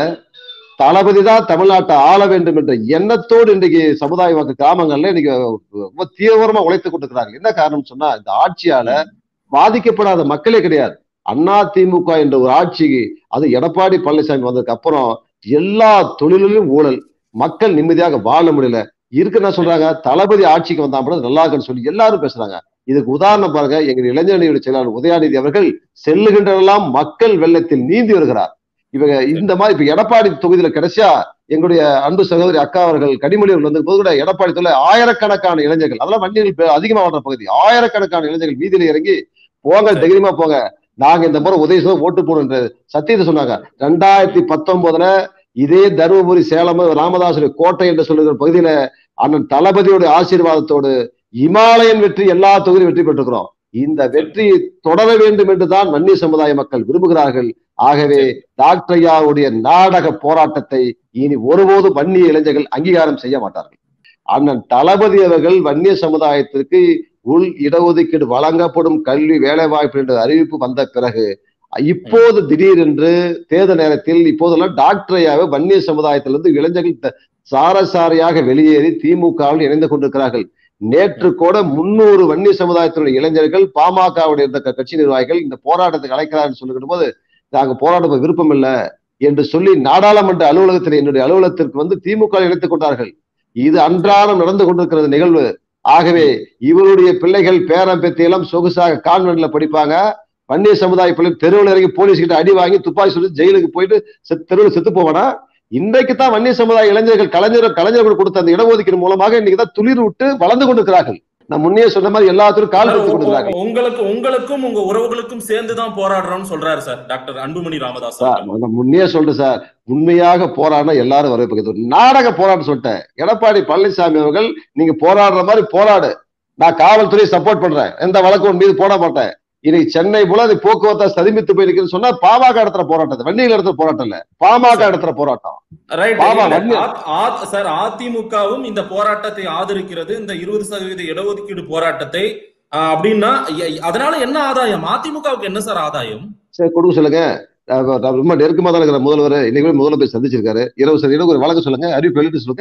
தளபதி தான் தமிழ்நாட்டை ஆள வேண்டும் என்ற எண்ணத்தோடு இன்றைக்கு சமுதாய மக்கள் கிராமங்கள்ல இன்னைக்கு ரொம்ப தீவிரமா உழைத்துக் கொண்டிருக்கிறார்கள் என்ன காரணம் சொன்னா இந்த ஆட்சியால பாதிக்கப்படாத மக்களே கிடையாது அண்ணா திமுக என்ற ஒரு ஆட்சி அது எடப்பாடி பழனிசாமி வந்ததுக்கு அப்புறம் எல்லா தொழிலிலும் ஊழல் மக்கள் நிம்மதியாக வாழ முடியல இருக்கு என்ன சொல்றாங்க தளபதி ஆட்சிக்கு வந்தா மட்டும் நல்லா இருக்குன்னு சொல்லி எல்லாரும் பேசுறாங்க இதுக்கு உதாரணம் பாருங்க எங்க இளைஞரணியுடைய செயலாளர் உதயாநிதி அவர்கள் செல்லுகின்றதெல்லாம் மக்கள் வெள்ளத்தில் நீந்தி வருகிறார் இவங்க இந்த மாதிரி இப்ப எடப்பாடி தொகுதியில கடைசியா எங்களுடைய அன்பு சகோதரி அக்கா அவர்கள் கனிமொழி அவர்கள் வந்த போது கூட எடப்பாடி தொழில ஆயிரக்கணக்கான இளைஞர்கள் அதெல்லாம் வண்டிகள் பே- அதிகமா வாழ்ற பகுதி ஆயிரக்கணக்கான இளைஞர்கள் வீதியில இறங்கி போங்க தைரியமா போங்க நாங்க இந்த முறை உதவி செய்ய ஓட்டு போடுன்ற சத்தியத்தை சொன்னாங்க ரெண்டாயிரத்தி பத்தொன்பதுல இதே தருமபுரி சேலம் ராமதாசுடைய கோட்டை என்று சொல்லுகிற பகுதியில அண்ணன் தளபதியோட ஆசீர்வாதத்தோடு இமாலயன் வெற்றி எல்லா தொகுதியும் வெற்றி பெற்றிருக்கிறோம் இந்த வெற்றி தொடர வேண்டும் என்றுதான் வன்னி சமுதாய மக்கள் விரும்புகிறார்கள் ஆகவே டாக்டர் ஐயாவுடைய நாடக போராட்டத்தை இனி ஒருபோதும் வன்னிய இளைஞர்கள் அங்கீகாரம் செய்ய மாட்டார்கள் அண்ணன் தளபதி அவர்கள் வன்னிய சமுதாயத்திற்கு உள் இடஒதுக்கீடு வழங்கப்படும் கல்வி வேலை வாய்ப்பு என்ற அறிவிப்பு வந்த பிறகு இப்போது திடீரென்று தேர்தல் நேரத்தில் இப்போதெல்லாம் டாக்டர் ஐயாவை வன்னிய சமுதாயத்திலிருந்து இளைஞர்கள் த- சாரசாரியாக வெளியேறி திமுகவில் இணைந்து கொண்டிருக்கிறார்கள் நேற்று கூட முன்னூறு வன்னிய சமுதாயத்தினுடைய இளைஞர்கள் பாமகவுடைய இருந்த க- கட்சி நிர்வாகிகள் இந்த போராட்டத்துக்கு அழைக்கிறார்கள் சொல்லுகிற போது நாங்க போராட்ட விருப்பம் இல்லை என்று சொல்லி நாடாளுமன்ற அலுவலகத்தில் என்னுடைய அலுவலகத்திற்கு வந்து திமுக இணைத்துக் கொண்டார்கள் இது அன்றாடம் நடந்து கொண்டிருக்கிறது நிகழ்வு ஆகவே இவருடைய பிள்ளைகள் பேரம் பேத்தி எல்லாம் சொகுசாக கான்வென்ட்ல படிப்பாங்க வன்னிய சமுதாய பிள்ளை தெருவில் இறங்கி போலீஸ் கிட்ட அடி வாங்கி துப்பாக்கி சொல்லி ஜெயிலுக்கு போயிட்டு செத்- தெருவில் செத்து போவானா இன்றைக்கு தான் வன்னிய சமுதாய இளைஞர்கள் கலைஞர் கலைஞர்கள் கொடுத்த அந்த இடஒதுக்கீடு மூலமாக இன்னைக்கு தான் துளிர் விட்டு வளர்ந்து கொண்டிருக்கிறார்கள் நான் முன்னே சொன்ன மாதிரி எல்லாத்திலும் கால் எடுத்து கொண்டிருக்கிறார்கள் உங்களுக்கு உங்களுக்கும் உங்க உறவுகளுக்கும் சேர்ந்துதான் போராடுறோம்னு சொல்றாரு sir doctor Anbumani Ramadoss sir அவர்கள். நான் முன்னே சொல்றேன் சார் உண்மையாக போராடினா எல்லாரும் வரவேற்பது நாடக போராட்டம் சொல்லிட்டேன் எடப்பாடி பழனிசாமி அவர்கள் நீங்க போராடுற மாதிரி போராடு நான் காவல்துறையை சப்போர்ட் பண்றேன் எந்த வழக்கும் உன் மீது போட மாட்டேன் இன்னைக்கு சென்னை போல அது போக்குவரத்தை சதுமித்து போயிருக்குன்னு சொன்னா பாமக நடத்துற போராட்டம் வண்டியில் நடத்துற போராட்டம் இல்ல பாமக நடத்துற போராட்டம் ரைட் ஆமா, இல்ல, வன்னிய- ஆ- ஆ- சார் அதிமுகவும் இந்த போராட்டத்தை ஆதரிக்கிறது இந்த இருபது சதவீத இடஒதுக்கீடு போராட்டத்தை ஆ, அப்படின்னா எ- அதனால என்ன ஆதாயம் அதிமுகவுக்கு என்ன சார் ஆதாயம் சரி கொடுக்க சொல்லுங்க அஹ் நான் ரொம்ப நெருக்கமா தான் இருக்கிற முதல்வர் இன்னைக்கு கூட முதல்வர் போய் சந்திச்சிருக்காரு இருபது சதவீதம் ஒரு வழக்கு சொல்லுங்க அறிவிப்பு எழுதி சொல்லுங்க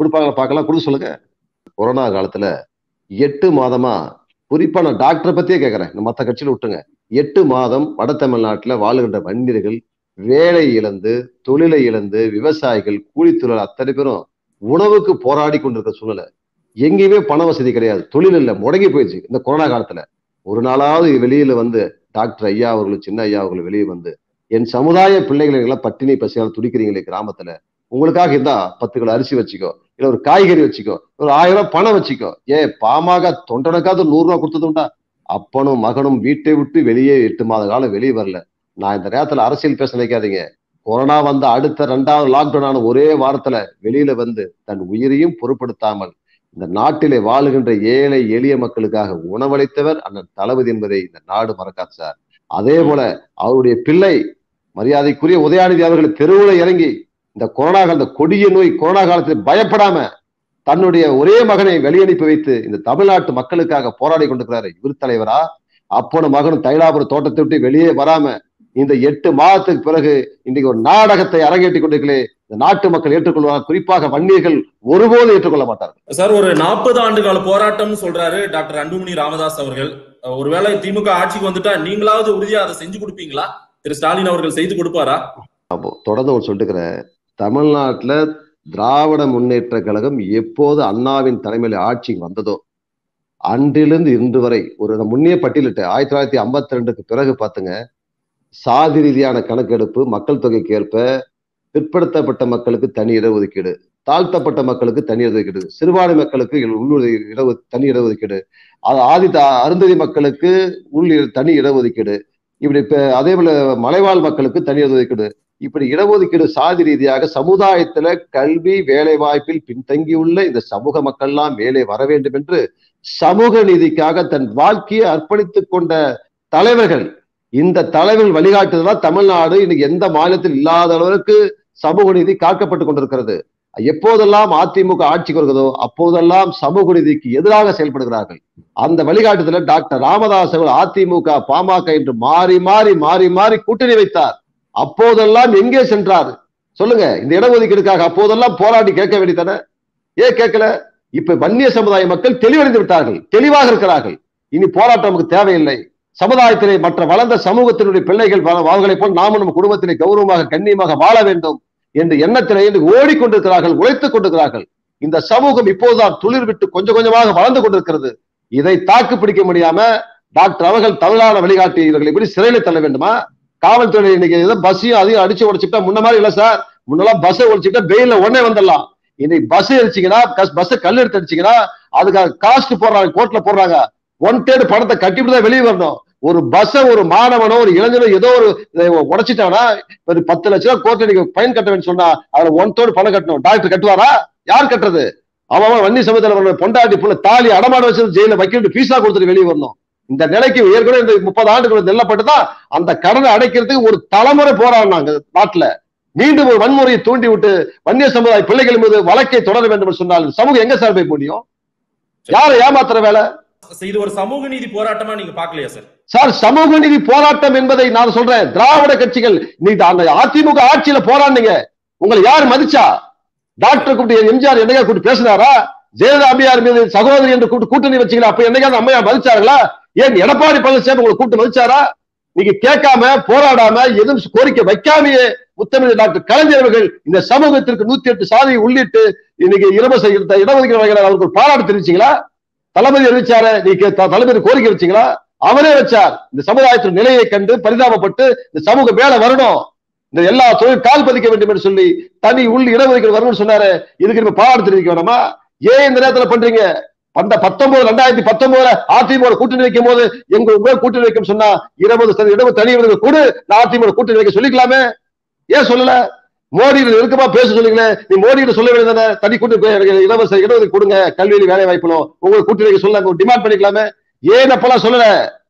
கொடுப்பாங்களா பார்க்கலாம் கொடுக்க சொல்லுங்க கொரோனா காலத்துல எட்டு மாதமா குறிப்பா நான் டாக்டரை பத்தியே கேட்கறேன் மற்ற கட்சியில விட்டுங்க எட்டு மாதம் வட தமிழ்நாட்டுல வாழுகின்ற வன்னியர்கள் வேலை இழந்து தொழிலை இழந்து விவசாயிகள் கூலித்தொழில் அத்தனை பேரும் உணவுக்கு போராடி கொண்டிருக்க சூழ்நிலை எங்கேயுமே பண வசதி கிடையாது தொழில் இல்லை முடங்கி போயிடுச்சு இந்த கொரோனா காலத்துல ஒரு நாளாவது வெளியில வந்து டாக்டர் ஐயா அவர்கள் சின்ன ஐயா அவர்கள் வெளியே வந்து என் சமுதாய பிள்ளைகளை எல்லாம் பட்டினி பசியால் துடிக்கிறீங்களே கிராமத்துல உங்களுக்காக இருந்தா பத்து கிலோ அரிசி வச்சுக்கோ இல்ல ஒரு காய்கறி வச்சுக்கோ ஒரு ஆயிரம் ரூபாய் பணம் வச்சுக்கோ ஏ பாமாக தொண்டனுக்காவது நூறு ரூபாய் கொடுத்ததுண்டா அப்பனும் மகனும் வீட்டை விட்டு வெளியே எட்டு மாத காலம் வெளியே வரல நான் இந்த நேரத்துல அரசியல் பேச நினைக்காதீங்க கொரோனா வந்த அடுத்த ரெண்டாவது லாக்டவுன் ஆன ஒரே வாரத்துல வெளியில வந்து தன் உயிரையும் பொருட்படுத்தாமல் இந்த நாட்டிலே வாழுகின்ற ஏழை எளிய மக்களுக்காக உணவளித்தவர் அண்ணன் தளபதி என்பதை இந்த நாடு மறக்காது சார் அதே போல அவருடைய பிள்ளை மரியாதைக்குரிய உதயாநிதி அவர்கள் தெருவுல இறங்கி இந்த கொரோனா கால இந்த கொடிய நோய் கொரோனா காலத்தில் பயப்படாம தன்னுடைய ஒரே மகனை வெளியனுப்பி வைத்து இந்த தமிழ்நாட்டு மக்களுக்காக போராடி கொண்டிருக்கிறாரு இவர் தலைவரா அப்பனும் மகனும் தைலாபுரம் தோட்டத்தை விட்டு வெளியே வராம இந்த எட்டு மாதத்துக்கு பிறகு இன்னைக்கு ஒரு நாடகத்தை அரங்கேற்றி கொண்டிருக்கலே இந்த நாட்டு மக்கள் ஏற்றுக்கொள்வார் குறிப்பாக வன்னியர்கள் ஒருபோதும் ஏற்றுக்கொள்ள மாட்டார்கள் சார் ஒரு நாற்பது ஆண்டு கால போராட்டம்னு சொல்றாரு டாக்டர் அன்புமணி ராமதாஸ் அவர்கள் அஹ் ஒருவேளை திமுக ஆட்சிக்கு வந்துட்டா நீங்களாவது உறுதியா அதை செஞ்சு கொடுப்பீங்களா திரு ஸ்டாலின் அவர்கள் செய்து கொடுப்பாரா அப்போ தொடர்ந்து ஒரு சொல்லிட்டுக்கிறேன் தமிழ்நாட்டுல திராவிட முன்னேற்ற கழகம் எப்போது அண்ணாவின் தலைமையில் ஆட்சிக்கு வந்ததோ அன்றிலிருந்து இன்று வரை ஒரு நான் முன்னே பட்டியலிட்டு ஆயிரத்தி தொள்ளாயிரத்தி ஐம்பத்தி ரெண்டுக்கு பிறகு பாத்துங்க சாதி ரீதியான கணக்கெடுப்பு மக்கள் தொகைக்கு ஏற்ப பிற்படுத்தப்பட்ட மக்களுக்கு தனி இடஒதுக்கீடு தாழ்த்தப்பட்ட மக்களுக்கு தனி இடஒதுக்கீடு சிறுபான்மை மக்களுக்கு உள்ளூர் இட தனி இடஒதுக்கீடு அது ஆதி அருந்ததி மக்களுக்கு உள் தனி இடஒதுக்கீடு இப்படி இப்ப அதே போல மலைவாழ் மக்களுக்கு தனி ஒதுக்கீடு இப்படி இடஒதுக்கீடு சாதி ரீதியாக சமுதாயத்துல கல்வி வேலை வாய்ப்பில் பின்தங்கியுள்ள இந்த சமூக மக்கள்லாம் மேலே வர வேண்டும் என்று சமூக நீதிக்காக தன் வாழ்க்கையை அர்ப்பணித்துக் கொண்ட தலைவர்கள் இந்த தலைவர்கள் வழிகாட்டுதான் தமிழ்நாடு இன்னைக்கு எந்த மாநிலத்தில் இல்லாத அளவுக்கு சமூக நீதி காக்கப்பட்டு கொண்டிருக்கிறது எப்போதெல்லாம் அதிமுக ஆட்சிக்கு வருகிறதோ அப்போதெல்லாம் சமூக நீதிக்கு எதிராக செயல்படுகிறார்கள் அந்த வழிகாட்டுதல டாக்டர் ராமதாஸ் அவர்கள் அதிமுக பாமக என்று மாறி மாறி மாறி மாறி கூட்டணி வைத்தார் அப்போதெல்லாம் எங்கே சென்றார் சொல்லுங்க இந்த இடஒதுக்கீடுக்காக அப்போதெல்லாம் போராடி கேட்க வேண்டியதானே ஏன் கேட்கல இப்ப வன்னிய சமுதாய மக்கள் தெளிவடைந்து விட்டார்கள் தெளிவாக இருக்கிறார்கள் இனி போராட்டம் நமக்கு தேவையில்லை சமுதாயத்திலே மற்ற வளர்ந்த சமூகத்தினுடைய பிள்ளைகள் அவர்களை போல் நாமும் நம்ம குடும்பத்திலே கௌரவமாக கண்ணியமாக வாழ வேண்டும் என்று எண்ணத்திலே இன்று ஓடிக்கொண்டிருக்கிறார்கள் உழைத்துக் கொண்டிருக்கிறார்கள் இந்த சமூகம் இப்போதுதான் துளிர் விட்டு கொஞ்சம் கொஞ்சமாக வளர்ந்து கொண்டிருக்கிறது இதை தாக்கு பிடிக்க முடியாம டாக்டர் அவர்கள் தமிழ்நாடு வழிகாட்டி இவர்களை எப்படி சிறையில தள்ள வேண்டுமா காவல்துறை இன்னைக்கு ஏதோ பஸ்ஸையும் அதையும் அடிச்சு உடைச்சுட்டா முன்ன மாதிரி இல்ல சார் முன்னெல்லாம் பஸ்ஸை ஒழிச்சுட்டா பெயில உடனே வந்துடலாம் இன்னைக்கு பஸ் அடிச்சீங்கன்னா பஸ் கல் எடுத்து அடிச்சீங்கன்னா அதுக்காக காஸ்ட் போடுறாங்க கோர்ட்ல போடுறாங்க ஒன் தேர்ட் பணத்தை கட்டிட்டு தான் வெளியே வரணும் ஒரு பஸ்ஸை ஒரு மாணவனோ ஒரு இளைஞனோ ஏதோ ஒரு உடைச்சிட்டானா ஒரு பத்து லட்ச ரூபாய் கோர்ட்ல நீங்க ஃபைன் கட்ட வேண்டும் சொன்னா அதுல ஒன் தேர்ட் பணம் கட்டணும் டாக்டர் கட்டுவாரா யார் கட்டுறது அவன் வன்னி சமயத்தில் பொண்டாட்டி புள்ள தாலி அடமாடு வச்சு ஜெயில வைக்கிட்டு பீஸா கொடுத்துட்டு வெளியே வரணும் இந்த நிலைக்கு ஏற்கனவே இந்த முப்பது ஆண்டுகள் நெல்லப்பட்டுதான் அந்த கடனை அடைக்கிறதுக்கு ஒரு தலைமுறை போராடினாங்க நாட்டுல மீண்டும் ஒரு வன்முறையை தூண்டி விட்டு வன்னிய சமுதாய பிள்ளைகள் மீது வழக்கை தொடர வேண்டும் என்று சொன்னால் சமூகம் எங்க சார் போய் முடியும் யாரை ஏமாத்துற வேலை இது ஒரு சமூக நீதி போராட்டமா நீங்க பாக்கலையா சார் சார் சமூக நீதி போராட்டம் என்பதை நான் சொல்றேன் திராவிட கட்சிகள் நீங்க அந்த அதிமுக ஆட்சியில போராடினீங்க உங்களை யார் மதிச்சா டாக்டர் கூப்பிட்டு எம்ஜிஆர் என்னையா கூப்பிட்டு பேசினாரா ஜெயலலிதா அம்மையார் மீது சகோதரி என்று கூப்பிட்டு கூட்டணி வச்சீங்களா அப்ப என்னைக்காவது அம்மையார் மதிச்சார்களா ஏன் எடப்பாடி பழனிசாமி உங்களை கூப்பிட்டு மதிச்சாரா நீங்க கேட்காம போராடாம எதுவும் கோரிக்கை வைக்காமையே முத்தமிழ் டாக்டர் கலைஞர்கள் இந்த சமூகத்திற்கு நூத்தி எட்டு சாதியை உள்ளிட்டு இன்னைக்கு இலவச இடஒதுக்கீடு அவருக்கு பாராட்டு தெரிவிச்சீங்களா தளபதி அறிவிச்சாரு நீங்க தளபதி கோரிக்கை வச்சீங்களா அவரே வச்சார் இந்த சமுதாயத்தின் நிலையை கண்டு பரிதாபப்பட்டு இந்த சமூகம் மேல வரணும் இந்த எல்லா தொழில் கால் பதிக்க வேண்டும் என்று சொல்லி தனி உள் இடஒதுக்கீடு வரணும்னு சொன்னாரு இதுக்கு நம்ம பாராட்டு தெரிவிக்க வேணாமா ஏன் இந்த நேரத்துல பண்றீங்க அந்த பத்தொன்பது ரெண்டாயிரத்தி பத்தொன்பதுல அதிமுக கூட்டணி வைக்கும் போது எங்க உங்க கூட்டணி வைக்கும் சொன்னா இருபது சதவீதம் இடவு தனி விருது கொடு நான் அதிமுக கூட்டணி வைக்க சொல்லிக்கலாமே ஏன் சொல்லல மோடி நெருக்கமா பேச சொல்லுங்களே நீ மோடி சொல்ல வேண்டியதானே தனி கூட்டணி இலவச இடஒதுக்கீடு கொடுங்க கல்வியில வேலை வாய்ப்பிலும் உங்களுக்கு கூட்டணி வைக்க சொல்ல டிமாண்ட் பண்ணிக்கலாமே ஏன் அப்பெல்லாம் சொல்லல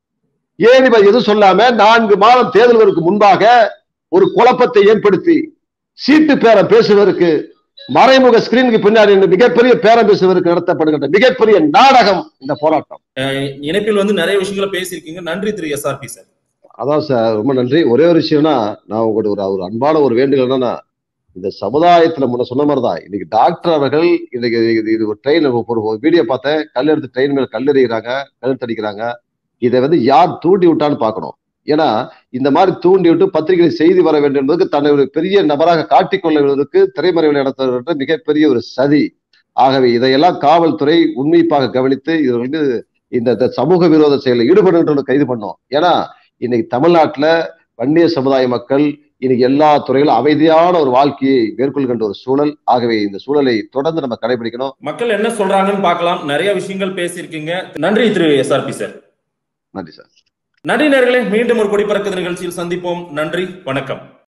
ஏன் இப்ப எதுவும் சொல்லாம நான்கு மாதம் தேர்தல்களுக்கு முன்பாக ஒரு குழப்பத்தை ஏற்படுத்தி சீட்டு பேரம் பேசுவதற்கு மறைமுக ஸ்கிரீனுக்கு பின்னாடி மிகப்பெரிய பேரம் பேசுவதற்கு நடத்தப்படுகின்ற மிகப்பெரிய நாடகம் இந்த போராட்டம் இணைப்பில் வந்து நிறைய விஷயங்களை பேசியிருக்கீங்க நன்றி திரு எஸ்ஆர்பி சார் அதான் சார் ரொம்ப நன்றி ஒரே ஒரு விஷயம்னா நான் உங்கள்கிட்ட ஒரு ஒரு அன்பான ஒரு வேண்டுகோள் என்னன்னா இந்த சமுதாயத்துல முன்ன சொன்ன மாதிரிதான் இன்னைக்கு டாக்டர் அவர்கள் இன்னைக்கு இது- இது ஒரு ட்ரெயின் ஒரு வீடியோ பார்த்தேன் கல் எடுத்து ட்ரெயின் மேல கல் எறிகிறாங்க கழுத்து அடிக்கிறாங்க இதை வந்து யார் தூண்டி விட்டான்னு பார்க்கணும் ஏன்னா இந்த மாதிரி தூண்டி விட்டு பத்திரிகை செய்தி வர வேண்டும் என்பதற்கு தன்னை ஒரு பெரிய நபராக காட்டிக்கொள்வதற்கு திரைமறைவில் நடத்துவது மிகப்பெரிய ஒரு சதி ஆகவே இதையெல்லாம் காவல்துறை உன்னிப்பாக கவனித்து இது வந்து இந்த இந்த சமூக விரோத செயலில் ஈடுபடுகின்ற கைது பண்ணோம் ஏன்னா இன்னைக்கு தமிழ்நாட்டுல வன்னிய சமுதாய மக்கள் இன்னைக்கு எல்லா துறையிலும் அமைதியான ஒரு வாழ்க்கையை மேற்கொள்கின்ற ஒரு சூழல் ஆகவே இந்த சூழலை தொடர்ந்து நம்ம கடைபிடிக்கணும் மக்கள் என்ன சொல்றாங்கன்னு பார்க்கலாம் நிறைய விஷயங்கள் பேசியிருக்கீங்க நன்றி திரு எஸ்ஆர்பி சார் நன்றி சார் நன்றி நேர்களே மீண்டும் ஒரு கொடி பறக்குது நிகழ்ச்சியில் சந்திப்போம் நன்றி வணக்கம்